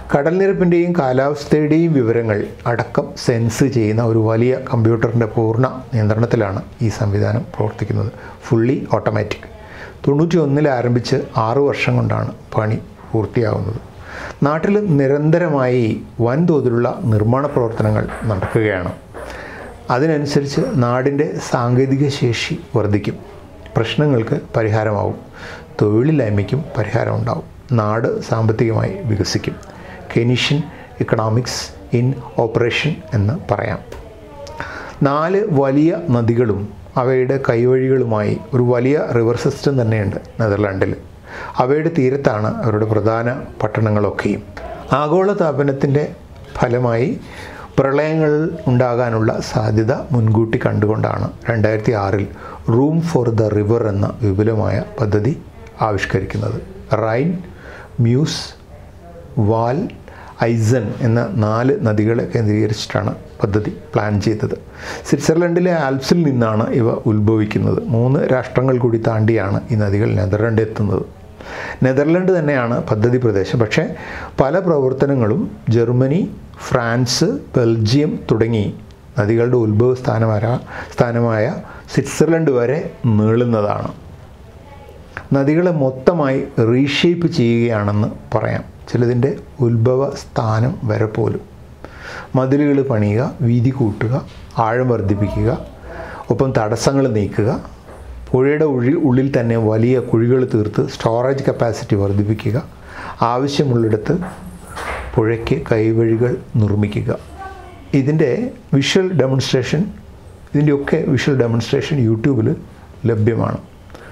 കടൽനിരപ്പിൻ്റെയും കാലാവസ്ഥയുടെയും വിവരങ്ങൾ അടക്കം സെൻസ് ചെയ്യുന്ന ഒരു വലിയ കമ്പ്യൂട്ടറിൻ്റെ പൂർണ്ണ നിയന്ത്രണത്തിലാണ് ഈ സംവിധാനം പ്രവർത്തിക്കുന്നത് ഫുള്ളി ഓട്ടോമാറ്റിക് തൊണ്ണൂറ്റി ഒന്നിൽ ആരംഭിച്ച് ആറു വർഷം കൊണ്ടാണ് പണി പൂർത്തിയാകുന്നത് നാട്ടിൽ നിരന്തരമായി വൻതോതിലുള്ള നിർമ്മാണ പ്രവർത്തനങ്ങൾ നടക്കുകയാണ് അതിനനുസരിച്ച് നാടിൻ്റെ സാങ്കേതിക ശേഷി വർദ്ധിക്കും പ്രശ്നങ്ങൾക്ക് പരിഹാരമാവും തൊഴിലില്ലായ്മയ്ക്കും പരിഹാരം ഉണ്ടാവും നാട് സാമ്പത്തികമായി വികസിക്കും കെനീഷ്യൻ ഇക്കണോമിക്സ് ഇൻ ഓപ്പറേഷൻ എന്ന് പറയാം നാല് വലിയ നദികളും അവയുടെ കൈവഴികളുമായി ഒരു വലിയ റിവർ സിസ്റ്റം തന്നെയുണ്ട് നെതർലാൻഡിൽ അവയുടെ തീരത്താണ് അവരുടെ പ്രധാന പട്ടണങ്ങളൊക്കെയും ആഗോളതാപനത്തിൻ്റെ ഫലമായി പ്രളയങ്ങൾ ഉണ്ടാകാനുള്ള സാധ്യത മുൻകൂട്ടി കണ്ടുകൊണ്ടാണ് രണ്ടായിരത്തി ആറിൽ റൂം ഫോർ ദ റിവർ എന്ന വിപുലമായ പദ്ധതി ആവിഷ്കരിക്കുന്നത് റൈൻ മ്യൂസ് വാൽ ഐസൺ എന്ന നാല് നദികളെ കേന്ദ്രീകരിച്ചിട്ടാണ് പദ്ധതി പ്ലാൻ ചെയ്തത് സ്വിറ്റ്സർലൻഡിലെ ആൽപ്സിൽ നിന്നാണ് ഇവ ഉത്ഭവിക്കുന്നത് മൂന്ന് രാഷ്ട്രങ്ങൾ കൂടി താണ്ടിയാണ് ഈ നദികൾ നെതർലൻഡ് എത്തുന്നത് നെതർലൻഡ് തന്നെയാണ് പദ്ധതി പ്രദേശം പക്ഷേ പല പ്രവർത്തനങ്ങളും ജർമ്മനി ഫ്രാൻസ് ബെൽജിയം തുടങ്ങി നദികളുടെ ഉത്ഭവ സ്ഥാനമായ സ്ഥാനമായ സ്വിറ്റ്സർലൻഡ് വരെ നീളുന്നതാണ് നദികളെ മൊത്തമായി റീഷേപ്പ് ചെയ്യുകയാണെന്ന് പറയാം ചിലതിൻ്റെ ഉത്ഭവ സ്ഥാനം വരെ പോലും മതിലുകൾ പണിയുക വീതി കൂട്ടുക ആഴം വർദ്ധിപ്പിക്കുക ഒപ്പം തടസ്സങ്ങൾ നീക്കുക പുഴയുടെ ഉഴി ഉള്ളിൽ തന്നെ വലിയ കുഴികൾ തീർത്ത് സ്റ്റോറേജ് കപ്പാസിറ്റി വർദ്ധിപ്പിക്കുക ആവശ്യമുള്ളിടത്ത് പുഴയ്ക്ക് കൈവഴികൾ നിർമ്മിക്കുക ഇതിൻ്റെ വിഷ്വൽ ഡെമോൺസ്ട്രേഷൻ ഇതിൻ്റെയൊക്കെ വിഷ്വൽ ഡെമോൺസ്ട്രേഷൻ യൂട്യൂബിൽ ലഭ്യമാണ്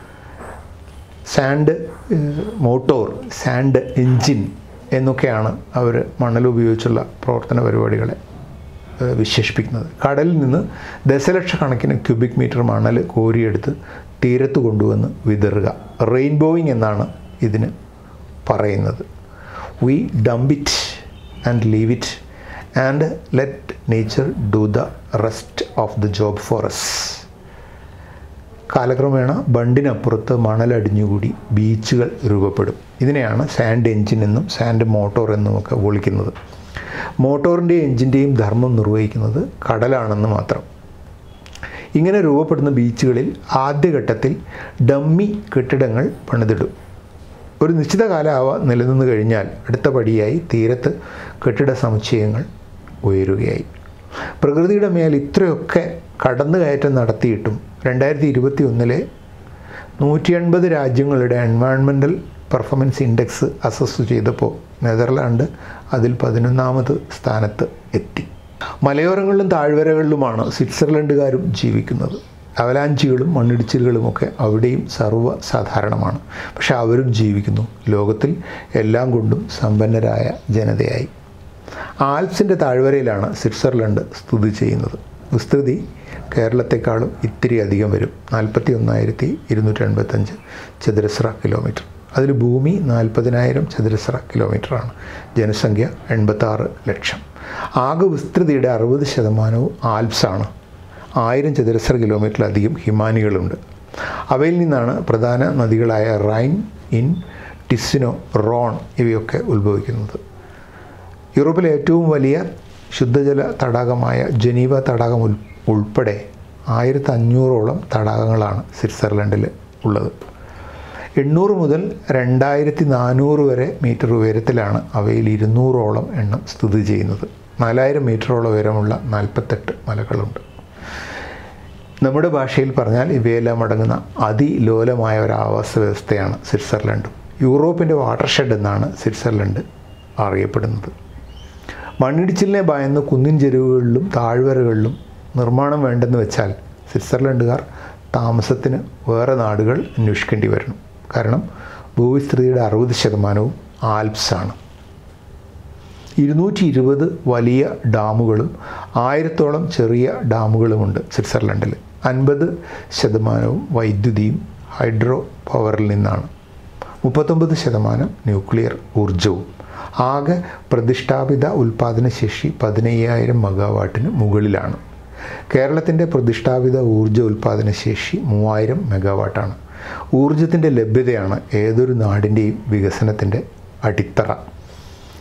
സാൻഡ് മോട്ടോർ സാൻഡ് എൻജിൻ എന്നൊക്കെയാണ് അവർ മണൽ ഉപയോഗിച്ചുള്ള പ്രവർത്തന പരിപാടികളെ ഏഹ്, വിശേഷിപ്പിക്കുന്നത് കടലിൽ നിന്ന് ദശലക്ഷക്കണക്കിന് ക്യൂബിക് മീറ്റർ മണൽ കോരിയെടുത്ത് തീരത്ത് കൊണ്ടുവന്ന് വിതറുക റെയിൻബോയിങ് എന്നാണ് ഇതിന് പറയുന്നത് we dump it and leave it and let nature do the rest of the job for us കാലക്രമേണ ബണ്ടിനപ്പുറത്ത് മണലടിഞ്ഞുകൂടി ബീച്ചുകൾ രൂപപ്പെടും ഇതിനെയാണ് സാൻഡ് എൻജിൻ എന്നും സാൻഡ് മോട്ടോർ എന്നുമൊക്കെ വിളിക്കുന്നത് മോട്ടോറിൻ്റെയും എൻജിൻ്റെയും ധർമ്മം നിർവഹിക്കുന്നത് കടലാണെന്ന് മാത്രം ഇങ്ങനെ രൂപപ്പെടുന്ന ബീച്ചുകളിൽ ആദ്യഘട്ടത്തിൽ ഡമ്മി കെട്ടിടങ്ങൾ പണിതിടും ഒരു നിശ്ചിത കാലം അവ നിലനിന്ന് കഴിഞ്ഞാൽ അടുത്ത പടിയായി തീരത്ത് കെട്ടിട സമുച്ചയങ്ങൾ ഉയരുകയായി പ്രകൃതിയുടെ മേൽ ഇത്രയൊക്കെ കടന്നുകയറ്റം നടത്തിയിട്ടും രണ്ടായിരത്തി ഇരുപത്തി ഒന്നിലെ നൂറ്റി എൺപത് രാജ്യങ്ങളുടെ എൻവയൺമെൻറ്റൽ പെർഫോമൻസ് ഇൻഡെക്സ് അസസ് ചെയ്തപ്പോൾ നെതർലാൻഡ് അതിൽ പതിനൊന്നാമത് സ്ഥാനത്ത് എത്തി മലയോരങ്ങളിലും താഴ്വരകളിലുമാണ് സ്വിറ്റ്സർലൻഡുകാരും ജീവിക്കുന്നത് അവലാഞ്ചികളും മണ്ണിടിച്ചിലുകളുമൊക്കെ അവിടെയും സർവ്വസാധാരണമാണ് പക്ഷെ അവരും ജീവിക്കുന്നു ലോകത്തിൽ എല്ലാം കൊണ്ടും സമ്പന്നരായ ജനതയായി ആൽപ്സിൻ്റെ താഴ്വരയിലാണ് സ്വിറ്റ്സർലൻഡ് സ്ഥിതി ചെയ്യുന്നത് വിസ്തൃതി കേരളത്തെക്കാളും ഇത്തിരി അധികം വരും നാൽപ്പത്തി ഒന്നായിരത്തി ഇരുന്നൂറ്റി എൺപത്തഞ്ച് ചതുരശ്ര കിലോമീറ്റർ അതിൽ ഭൂമി നാൽപ്പതിനായിരം ചതുരശ്ര കിലോമീറ്ററാണ് ജനസംഖ്യ എൺപത്താറ് ലക്ഷം ആകെ വിസ്തൃതിയുടെ അറുപത് ശതമാനവും ആൽപ്സാണ് ആയിരം ചതുരശ്ര കിലോമീറ്ററിലധികം ഹിമാനികളുണ്ട് അവയിൽ നിന്നാണ് പ്രധാന നദികളായ റൈൻ ഇൻ ടിസിനോ റോൺ ഇവയൊക്കെ ഉത്ഭവിക്കുന്നത് യൂറോപ്പിലെ ഏറ്റവും വലിയ ശുദ്ധജല തടാകമായ ജനീവ തടാകം ഉൾ ഉൾപ്പെടെ ആയിരത്തി അഞ്ഞൂറോളം തടാകങ്ങളാണ് സ്വിറ്റ്സർലൻഡിൽ ഉള്ളത് എണ്ണൂറ് മുതൽ രണ്ടായിരത്തി നാനൂറ് വരെ മീറ്റർ ഉയരത്തിലാണ് അവയിൽ ഇരുന്നൂറോളം എണ്ണം സ്ഥിതി ചെയ്യുന്നത് നാലായിരം മീറ്ററോളം ഉയരമുള്ള നാൽപ്പത്തെട്ട് മലകളുണ്ട് നമ്മുടെ ഭാഷയിൽ പറഞ്ഞാൽ ഇവയെല്ലാം അടങ്ങുന്ന അതിലോലമായ ഒരു ആവാസ വ്യവസ്ഥയാണ് സ്വിറ്റ്സർലൻഡ് യൂറോപ്പിൻ്റെ വാട്ടർഷെഡ് എന്നാണ് സ്വിറ്റ്സർലൻഡ് അറിയപ്പെടുന്നത് മണ്ണിടിച്ചിലിനെ ഭയന്ന് കുന്നിൻ ചെരുവുകളിലും താഴ്വരകളിലും നിർമ്മാണം വേണ്ടെന്ന് വെച്ചാൽ സ്വിറ്റ്സർലൻഡുകാർ താമസത്തിന് വേറെ നാടുകൾ അന്വേഷിക്കേണ്ടി വരണം കാരണം ഭൂവിസ്തൃതിയുടെ അറുപത് ശതമാനവും ആൽപ്സാണ് ഇരുന്നൂറ്റി ഇരുപത് വലിയ ഡാമുകളും ആയിരത്തോളം ചെറിയ ഡാമുകളുമുണ്ട് സ്വിറ്റ്സർലൻഡിൽ അൻപത് ശതമാനവും വൈദ്യുതിയും ഹൈഡ്രോ പവറിൽ നിന്നാണ് മുപ്പത്തൊമ്പത് ശതമാനം ന്യൂക്ലിയർ ഊർജവും ആകെ പ്രതിഷ്ഠാപിത ഉൽപ്പാദനശേഷി പതിനയ്യായിരം മെഗാവാട്ടിന് മുകളിലാണ് കേരളത്തിൻ്റെ പ്രതിഷ്ഠാപിത ഊർജ്ജ ഉൽപ്പാദനശേഷി മൂവായിരം മെഗാവാട്ടാണ് ഊർജത്തിൻ്റെ ലഭ്യതയാണ് ഏതൊരു നാടിൻ്റെയും വികസനത്തിൻ്റെ അടിത്തറ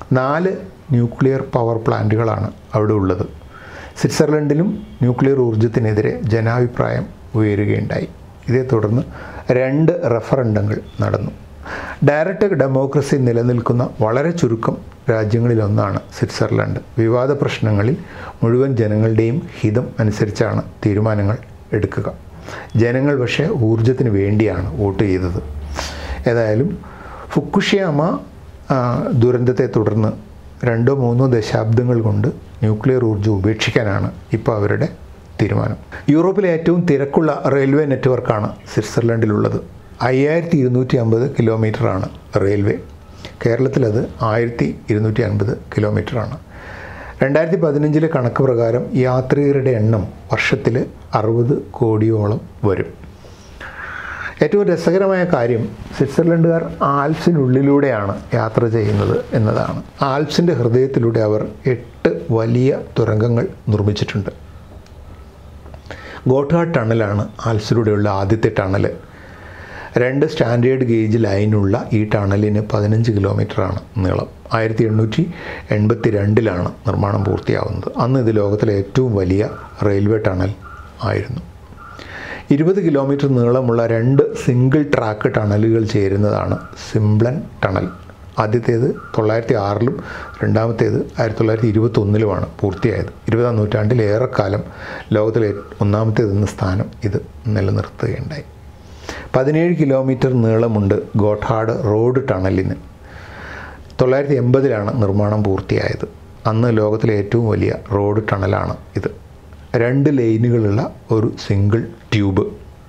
നാല് ന്യൂക്ലിയർ പവർ പ്ലാന്റുകളാണ് അവിടെ ഉള്ളത് സ്വിറ്റ്സർലൻഡിലും ന്യൂക്ലിയർ ഊർജ്ജത്തിനെതിരെ ജനാഭിപ്രായം ഉയരുകയുണ്ടായി ഇതേ തുടർന്ന് രണ്ട് റഫറണ്ടങ്ങൾ നടന്നു ഡയറക്റ്റ് ഡെമോക്രസി നിലനിൽക്കുന്ന വളരെ ചുരുക്കം രാജ്യങ്ങളിലൊന്നാണ് സ്വിറ്റ്സർലൻഡ് വിവാദ പ്രശ്നങ്ങളിൽ മുഴുവൻ ജനങ്ങളുടെയും ഹിതം അനുസരിച്ചാണ് തീരുമാനങ്ങൾ എടുക്കുക ജനങ്ങൾ പക്ഷേ ഊർജത്തിന് വേണ്ടിയാണ് വോട്ട് ചെയ്തത് ഏതായാലും ഫുക്കുഷിയാമ ആ, ദുരന്തത്തെ തുടർന്ന് രണ്ടോ മൂന്നോ ദശാബ്ദങ്ങൾ കൊണ്ട് ന്യൂക്ലിയർ ഊർജ്ജം ഉപേക്ഷിക്കാനാണ് ഇപ്പോൾ അവരുടെ തീരുമാനം യൂറോപ്പിലെ ഏറ്റവും തിരക്കുള്ള റെയിൽവേ നെറ്റ്വർക്കാണ് സ്വിറ്റ്സർലൻഡിലുള്ളത് അയ്യായിരത്തി ഇരുന്നൂറ്റി അമ്പത് കിലോമീറ്ററാണ് റെയിൽവേ കേരളത്തിലത് ആയിരത്തി ഇരുന്നൂറ്റി അൻപത് കിലോമീറ്ററാണ് രണ്ടായിരത്തി പതിനഞ്ചിലെ കണക്ക് പ്രകാരം യാത്രികരുടെ എണ്ണം വർഷത്തിൽ അറുപത് കോടിയോളം വരും ഏറ്റവും രസകരമായ കാര്യം സ്വിറ്റ്സർലൻഡുകാർ ആൽപ്സിനുള്ളിലൂടെയാണ് യാത്ര ചെയ്യുന്നത് എന്നതാണ് ആൽപ്സിൻ്റെ ഹൃദയത്തിലൂടെ അവർ എട്ട് വലിയ തുരങ്കങ്ങൾ നിർമ്മിച്ചിട്ടുണ്ട് ഗോട്ടാഡ് ടണലാണ് ആൽപ്സിലൂടെയുള്ള ആദ്യത്തെ ടണൽ രണ്ട് സ്റ്റാൻഡേർഡ് ഗേജ് ലൈനുള്ള ഈ ടണലിന് പതിനഞ്ച് കിലോമീറ്ററാണ് നീളം ആയിരത്തി എണ്ണൂറ്റി എൺപത്തി രണ്ടിലാണ് നിർമ്മാണം പൂർത്തിയാവുന്നത് അന്ന് ഇത് ലോകത്തിലെ ഏറ്റവും വലിയ റെയിൽവേ ടണൽ ആയിരുന്നു ഇരുപത് കിലോമീറ്റർ നീളമുള്ള രണ്ട് സിംഗിൾ ട്രാക്ക് ടണലുകൾ ചേരുന്നതാണ് സിംബ്ലൻ ടണൽ ആദ്യത്തേത് തൊള്ളായിരത്തി ആറിലും രണ്ടാമത്തേത് ആയിരത്തി തൊള്ളായിരത്തി ഇരുപത്തൊന്നിലുമാണ് പൂർത്തിയായത് ഇരുപതാം നൂറ്റാണ്ടിൽ ഏറെക്കാലം ലോകത്തിലെ ഒന്നാമത്തേതെന്ന സ്ഥാനം ഇത് നിലനിർത്തുകയുണ്ടായി പതിനേഴ് കിലോമീറ്റർ നീളമുണ്ട് ഗോട്ടാഡ് റോഡ് ടണലിന് തൊള്ളായിരത്തി എൺപതിലാണ് നിർമ്മാണം പൂർത്തിയായത് അന്ന് ലോകത്തിലെ ഏറ്റവും വലിയ റോഡ് ടണലാണ് ഇത് രണ്ട് ലൈനുകളുള്ള ഒരു single tube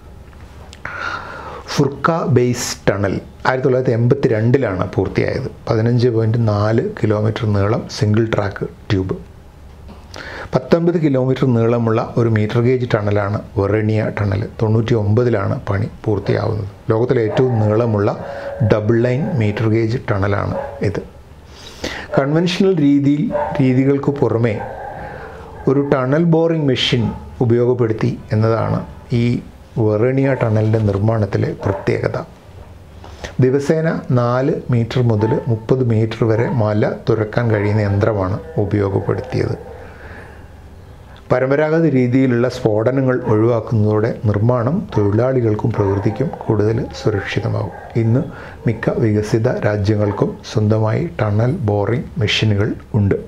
Furka base tunnel ആയിരത്തി തൊള്ളായിരത്തി എൺപത്തി രണ്ടിലാണ് പൂർത്തിയായത് പതിനഞ്ച് പോയിൻറ്റ് നാല് കിലോമീറ്റർ നീളം സിംഗിൾ ട്രാക്ക് ട്യൂബ് പത്തൊൻപത് കിലോമീറ്റർ നീളമുള്ള ഒരു മീറ്റർ ഗേജ് ടണലാണ് വെറേണിയ ടണൽ തൊണ്ണൂറ്റി ഒമ്പതിലാണ് പണി പൂർത്തിയാവുന്നത് ലോകത്തിലെ ഏറ്റവും നീളമുള്ള ഡബിൾ ലൈൻ മീറ്റർ ഗേജ് ടണലാണ് ഇത് കൺവെൻഷണൽ രീതിയിൽ രീതികൾക്ക് പുറമെ ഒരു ടണൽ ബോറിംഗ് മെഷീൻ ഉപയോഗപ്പെടുത്തി എന്നതാണ് ഈ വെറേണിയ ടണലിൻ്റെ നിർമ്മാണത്തിലെ പ്രത്യേകത ദിവസേന നാല് മീറ്റർ മുതൽ മുപ്പത് മീറ്റർ വരെ മല തുരക്കാൻ കഴിയുന്ന യന്ത്രമാണ് ഉപയോഗപ്പെടുത്തിയത് പരമ്പരാഗത രീതിയിലുള്ള സ്ഫോടനങ്ങൾ ഒഴിവാക്കുന്നതോടെ നിർമ്മാണം തൊഴിലാളികൾക്കും പ്രകൃതിക്കും കൂടുതൽ സുരക്ഷിതമാകും ഇന്ന് മിക്ക വികസിത രാജ്യങ്ങൾക്കും സ്വന്തമായി ടണൽ ബോറിംഗ് മെഷീനുകൾ ഉണ്ട്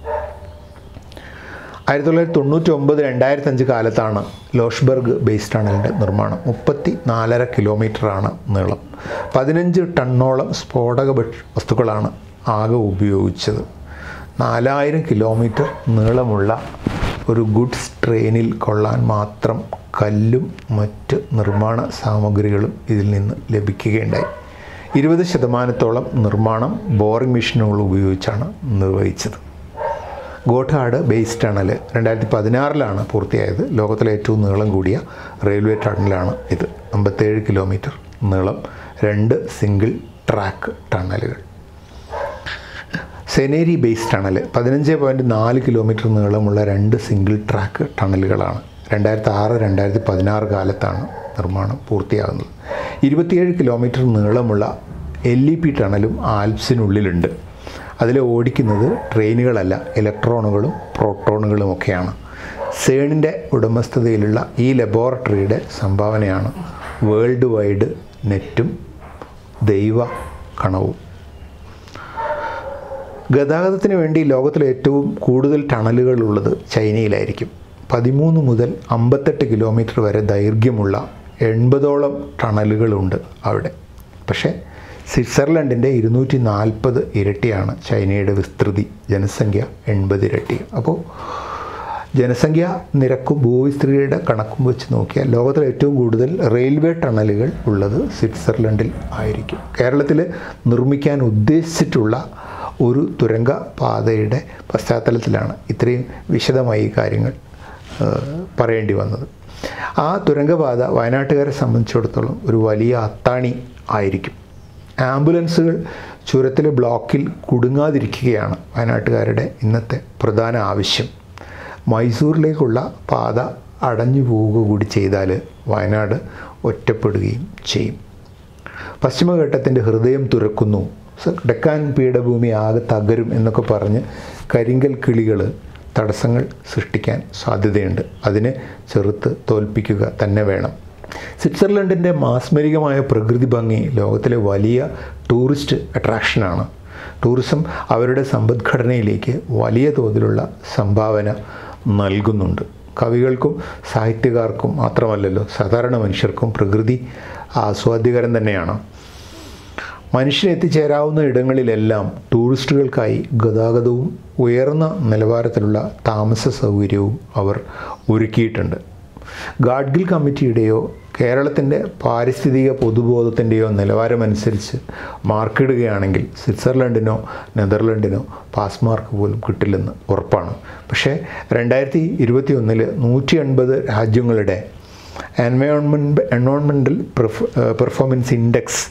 ആയിരത്തി തൊള്ളായിരത്തി തൊണ്ണൂറ്റി ഒമ്പത് രണ്ടായിരത്തി അഞ്ച് കാലത്താണ് ലോഷ്ബർഗ് ബേസ് ടണലിൻ്റെ നിർമ്മാണം മുപ്പത്തി നാലര കിലോമീറ്ററാണ് നീളം പതിനഞ്ച് ടണ്ണോളം സ്ഫോടക ഭക്ഷ- വസ്തുക്കളാണ് ആകെ ഉപയോഗിച്ചത് നാലായിരം കിലോമീറ്റർ നീളമുള്ള ഒരു ഗുഡ്സ് ട്രെയിനിൽ കൊള്ളാൻ മാത്രം കല്ലും മറ്റ് നിർമ്മാണ സാമഗ്രികളും ഇതിൽ നിന്ന് ലഭിക്കുകയുണ്ടായി ഇരുപത് ശതമാനത്തോളം നിർമ്മാണം ബോറിംഗ് മെഷീനുകൾ ഉപയോഗിച്ചാണ് നിർവഹിച്ചത് ഗോഠാട് ബേസ് ടണൽ രണ്ടായിരത്തി പതിനാറിലാണ് പൂർത്തിയായത് ലോകത്തിലെ ഏറ്റവും നീളം കൂടിയ റെയിൽവേ ടണലാണ് ഇത് അമ്പത്തേഴ് കിലോമീറ്റർ നീളം രണ്ട് സിംഗിൾ ട്രാക്ക് ടണലുകൾ സെനേരി ബേസ് ടണൽ പതിനഞ്ച് പോയിൻറ്റ് നാല് കിലോമീറ്റർ നീളമുള്ള രണ്ട് സിംഗിൾ ട്രാക്ക് ടണലുകളാണ് രണ്ടായിരത്തി ആറ് രണ്ടായിരത്തി പതിനാറ് കാലത്താണ് നിർമ്മാണം പൂർത്തിയാകുന്നത് ഇരുപത്തിയേഴ് കിലോമീറ്റർ നീളമുള്ള എൽ ഇ പി ടണലും ആൽപ്സിനുള്ളിലുണ്ട് അതിൽ ഓടിക്കുന്നത് ട്രെയിനുകളല്ല ഇലക്ട്രോണുകളും പ്രോട്ടോണുകളും ഒക്കെയാണ് സേണിൻ്റെ ഉടമസ്ഥതയിലുള്ള ഈ ലബോറട്ടറിയുടെ സംഭാവനയാണ് വേൾഡ് വൈഡ് നെറ്റും ദൈവ കണവും ഗതാഗതത്തിന് വേണ്ടി ലോകത്തിലെ ഏറ്റവും കൂടുതൽ ടണലുകൾ ഉള്ളത് ചൈനയിലായിരിക്കും പതിമൂന്ന് മുതൽ അമ്പത്തെട്ട് കിലോമീറ്റർ വരെ ദൈർഘ്യമുള്ള എൺപതോളം ടണലുകളുണ്ട് അവിടെ പക്ഷേ സ്വിറ്റ്സർലൻഡിൻ്റെ ഇരുന്നൂറ്റി നാൽപ്പത് ഇരട്ടിയാണ് ചൈനയുടെ വിസ്തൃതി ജനസംഖ്യ എൺപത് ഇരട്ടി അപ്പോൾ ജനസംഖ്യ നിരക്കും ഭൂവിസ്തൃതിയുടെ കണക്കും വെച്ച് നോക്കിയാൽ ലോകത്തിലെ ഏറ്റവും കൂടുതൽ റെയിൽവേ ടണലുകൾ ഉള്ളത് സ്വിറ്റ്സർലൻഡിൽ ആയിരിക്കും കേരളത്തിൽ നിർമ്മിക്കാൻ ഉദ്ദേശിച്ചിട്ടുള്ള ഒരു തുരങ്ക പാതയുടെ പശ്ചാത്തലത്തിലാണ് ഇത്രയും വിശദമായി ഈ കാര്യങ്ങൾ ഏഹ്, പറയേണ്ടി വന്നത് ആ തുരങ്കപാത വയനാട്ടുകാരെ സംബന്ധിച്ചിടത്തോളം ഒരു വലിയ അത്താണി ആയിരിക്കും ആംബുലൻസുകൾ ചുരത്തിലെ ബ്ലോക്കിൽ കുടുങ്ങാതിരിക്കുകയാണ് വയനാട്ടുകാരുടെ ഇന്നത്തെ പ്രധാന ആവശ്യം മൈസൂരിലേക്കുള്ള പാത അടഞ്ഞു പോവുക കൂടി ചെയ്താൽ വയനാട് ഒറ്റപ്പെടുകയും ചെയ്യും പശ്ചിമഘട്ടത്തിൻ്റെ ഹൃദയം തുറക്കുന്നു സ- ഡെക്കാൻ പീഠഭൂമി ആകെ തകരും എന്നൊക്കെ പറഞ്ഞ് കരിങ്കൽ കിളികൾ തടസ്സങ്ങൾ സൃഷ്ടിക്കാൻ സാധ്യതയുണ്ട് അതിനെ ചെറുത്ത് തോൽപ്പിക്കുക തന്നെ വേണം സ്വിറ്റ്സർലൻഡിൻ്റെ മാസ്മരികമായ പ്രകൃതി ഭംഗി ലോകത്തിലെ വലിയ ടൂറിസ്റ്റ് അട്രാക്ഷനാണ് ടൂറിസം അവരുടെ സമ്പദ്ഘടനയിലേക്ക് വലിയ തോതിലുള്ള സംഭാവന നൽകുന്നുണ്ട് കവികൾക്കും സാഹിത്യകാർക്കും മാത്രമല്ലല്ലോ സാധാരണ മനുഷ്യർക്കും പ്രകൃതി ആസ്വാദ്യകരം തന്നെയാണ് മനുഷ്യന് എത്തിച്ചേരാവുന്ന ഇടങ്ങളിലെല്ലാം ടൂറിസ്റ്റുകൾക്കായി ഗതാഗതവും ഉയർന്ന നിലവാരത്തിലുള്ള താമസ സൗകര്യവും അവർ ഒരുക്കിയിട്ടുണ്ട് ഗാഡ്ഗിൽ കമ്മിറ്റിയുടെയോ കേരളത്തിൻ്റെ പാരിസ്ഥിതിക പൊതുബോധത്തിൻ്റെയോ നിലവാരമനുസരിച്ച് മാർക്കിടുകയാണെങ്കിൽ സ്വിറ്റ്സർലൻഡിനോ നെതർലൻഡിനോ പാസ് മാർക്ക് പോലും കിട്ടില്ലെന്ന് ഉറപ്പാണ് പക്ഷേ രണ്ടായിരത്തി ഇരുപത്തി ഒന്നിൽ നൂറ്റി എൺപത് രാജ്യങ്ങളുടെ environment environmental performance index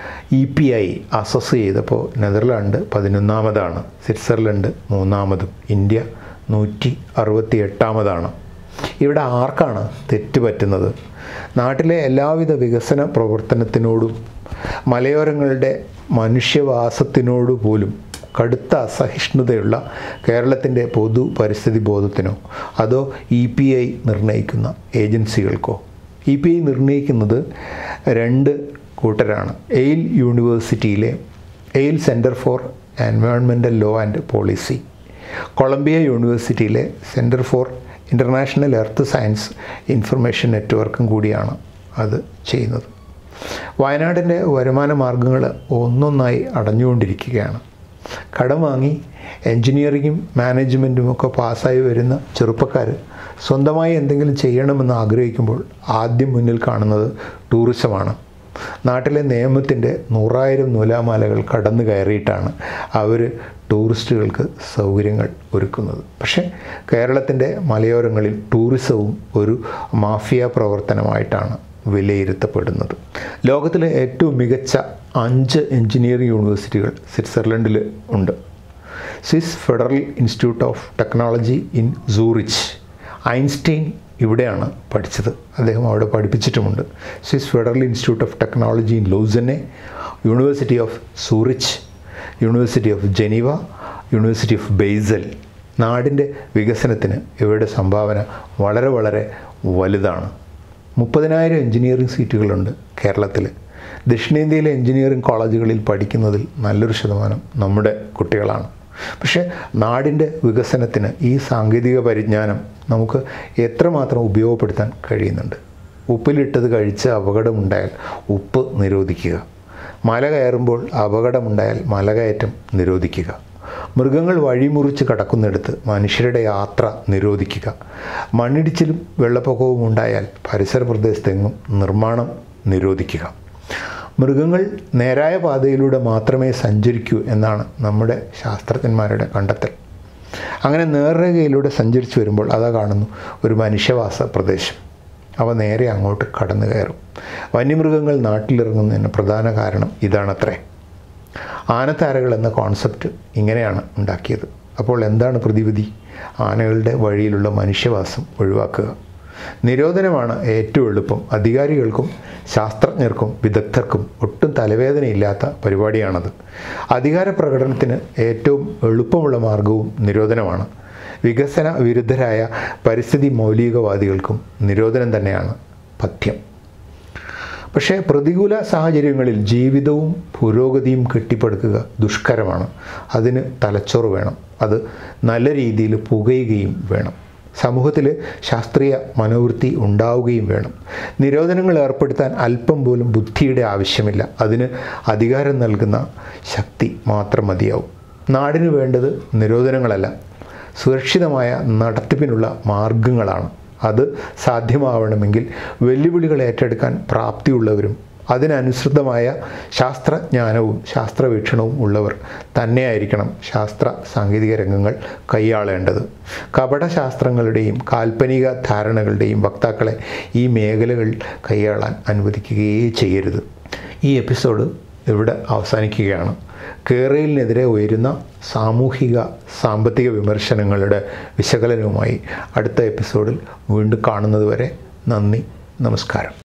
E P I assess ചെയ്തപ്പോൾ നെതർലാൻഡ് പതിനൊന്നാമതാണ് സ്വിറ്റ്സർലൻഡ് മൂന്നാമതും ഇന്ത്യ നൂറ്റി അറുപത്തി എട്ടാമതാണ് ഇവിടെ ആർക്കാണ് തെറ്റ് പറ്റുന്നത് നാട്ടിലെ എല്ലാവിധ വികസന പ്രവർത്തനത്തിനോടും മലയോരങ്ങളുടെ മനുഷ്യവാസത്തിനോടു പോലും കടുത്ത അസഹിഷ്ണുതയുള്ള കേരളത്തിൻ്റെ പൊതു പരിസ്ഥിതി ബോധത്തിനോ അതോ ഇ പി ഐ നിർണ്ണയിക്കുന്ന ഏജൻസികൾക്കോ ഇ പി ഐ നിർണ്ണയിക്കുന്നത് രണ്ട് കൂട്ടരാണ് എയിൽ യൂണിവേഴ്സിറ്റിയിലെ Yale centre for environmental law and policy Columbia യൂണിവേഴ്സിറ്റിയിലെ centre for international earth science information നെറ്റ്വർക്കും കൂടിയാണ് അത് ചെയ്യുന്നത് വയനാടിൻ്റെ വരുമാന മാർഗങ്ങൾ ഒന്നൊന്നായി അടഞ്ഞുകൊണ്ടിരിക്കുകയാണ് കടം വാങ്ങി എൻജിനീയറിങ്ങും മാനേജ്മെൻറ്റും ഒക്കെ പാസ്സായി വരുന്ന ചെറുപ്പക്കാർ സ്വന്തമായി എന്തെങ്കിലും ചെയ്യണമെന്ന് ആഗ്രഹിക്കുമ്പോൾ ആദ്യം മുന്നിൽ കാണുന്നത് ടൂറിസമാണ് നാട്ടിലെ നിയമത്തിൻ്റെ നൂറായിരം നൂലാമാലകൾ കടന്നു കയറിയിട്ടാണ് അവർ ടൂറിസ്റ്റുകൾക്ക് സൗകര്യങ്ങൾ ഒരുക്കുന്നത് പക്ഷേ കേരളത്തിൻ്റെ മലയോരങ്ങളിൽ ടൂറിസവും ഒരു മാഫിയ പ്രവർത്തനമായിട്ടാണ് വിലയിരുത്തപ്പെടുന്നത് ലോകത്തിലെ ഏറ്റവും മികച്ച അഞ്ച് എഞ്ചിനീയറിംഗ് യൂണിവേഴ്സിറ്റികൾ സ്വിറ്റ്സർലൻഡിൽ ഉണ്ട് Swiss federal institute of technology in Zurich Einstein ഇവിടെയാണ് പഠിച്ചത് അദ്ദേഹം അവിടെ പഠിപ്പിച്ചിട്ടുമുണ്ട് Swiss federal institute of technology in Lausanne university of Zurich university of Geneva university of Basel നാടിൻ്റെ വികസനത്തിന് ഇവരുടെ സംഭാവന വളരെ വളരെ വലുതാണ് മുപ്പതിനായിരം എഞ്ചിനീയറിംഗ് സീറ്റുകളുണ്ട് കേരളത്തിൽ ദക്ഷിണേന്ത്യയിലെ എഞ്ചിനീയറിംഗ് കോളേജുകളിൽ പഠിക്കുന്നതിൽ നല്ലൊരു ശതമാനം നമ്മുടെ കുട്ടികളാണ് പക്ഷേ നാടിൻ്റെ വികസനത്തിന് ഈ സാങ്കേതിക പരിജ്ഞാനം നമുക്ക് എത്രമാത്രം ഉപയോഗപ്പെടുത്താൻ കഴിയുന്നുണ്ട് ഉപ്പിലിട്ടത് കഴിച്ച് അപകടമുണ്ടായാൽ ഉപ്പ് നിരോധിക്കുക മല കയറുമ്പോൾ അപകടമുണ്ടായാൽ മലകയറ്റം നിരോധിക്കുക മൃഗങ്ങൾ വഴിമുറിച്ച് കടക്കുന്നിടത്ത് മനുഷ്യരുടെ യാത്ര നിരോധിക്കുക മണ്ണിടിച്ചിലും വെള്ളപ്പൊക്കവും ഉണ്ടായാൽ പരിസര പ്രദേശത്തെങ്ങും നിർമ്മാണം നിരോധിക്കുക മൃഗങ്ങൾ നേരായ പാതയിലൂടെ മാത്രമേ സഞ്ചരിക്കൂ എന്നാണ് നമ്മുടെ ശാസ്ത്രജ്ഞന്മാരുടെ കണ്ടെത്തൽ അങ്ങനെ നേർരേഖയിലൂടെ സഞ്ചരിച്ചു വരുമ്പോൾ അതാ കാണുന്നു ഒരു മനുഷ്യവാസ പ്രദേശം അവ നേരെ അങ്ങോട്ട് കടന്നു കയറും വന്യമൃഗങ്ങൾ നാട്ടിലിറങ്ങുന്നതിന് പ്രധാന കാരണം ഇതാണത്രേ ആനത്താരകൾ എന്ന കോൺസെപ്റ്റ് ഇങ്ങനെയാണ് ഉണ്ടാക്കിയത് അപ്പോൾ എന്താണ് പ്രതിവിധി ആനകളുടെ വഴിയിലുള്ള മനുഷ്യവാസം ഒഴിവാക്കുക നിരോധനമാണ് ഏറ്റവും എളുപ്പം അധികാരികൾക്കും ശാസ്ത്രജ്ഞർക്കും വിദഗ്ധർക്കും ഒട്ടും തലവേദനയില്ലാത്ത പരിപാടിയാണത് അധികാര പ്രകടനത്തിന് ഏറ്റവും എളുപ്പമുള്ള മാർഗവും നിരോധനമാണ് വികസന വിരുദ്ധരായ പരിസ്ഥിതി മൗലികവാദികൾക്കും നിരോധനം തന്നെയാണ് പഥ്യം പക്ഷേ പ്രതികൂല സാഹചര്യങ്ങളിൽ ജീവിതവും പുരോഗതിയും കെട്ടിപ്പടുക്കുക ദുഷ്കരമാണ് അതിന് തലച്ചോറ് വേണം അത് നല്ല രീതിയിൽ പുകയുകയും വേണം സമൂഹത്തിൽ ശാസ്ത്രീയ മനോവൃത്തി ഉണ്ടാവുകയും വേണം നിരോധനങ്ങൾ ഏർപ്പെടുത്താൻ അല്പം പോലും ബുദ്ധിയുടെ ആവശ്യമില്ല അതിന് അധികാരം നൽകുന്ന ശക്തി മാത്രം മതിയാവും നാടിന് വേണ്ടത് നിരോധനങ്ങളല്ല സുരക്ഷിതമായ നടത്തിപ്പിനുള്ള മാർഗങ്ങളാണ് അത് സാധ്യമാവണമെങ്കിൽ വെല്ലുവിളികൾ ഏറ്റെടുക്കാൻ പ്രാപ്തിയുള്ളവരും അതിനനുസൃതമായ ശാസ്ത്രജ്ഞാനവും ശാസ്ത്രവീക്ഷണവും ഉള്ളവർ തന്നെയായിരിക്കണം ശാസ്ത്ര സാങ്കേതിക രംഗങ്ങൾ കൈയാളേണ്ടത് കപടശാസ്ത്രങ്ങളുടെയും കാൽപ്പനിക ധാരണകളുടെയും വക്താക്കളെ ഈ മേഖലകൾ കൈയാളാൻ അനുവദിക്കുകയേ ചെയ്യരുത് ഈ എപ്പിസോഡ് ഇവിടെ അവസാനിക്കുകയാണ് കേരളിനെതിരെ ഉയരുന്ന സാമൂഹിക സാമ്പത്തിക വിമർശനങ്ങളുടെ വിശകലനവുമായി അടുത്ത എപ്പിസോഡിൽ വീണ്ടും കാണുന്നതുവരെ നന്ദി നമസ്കാരം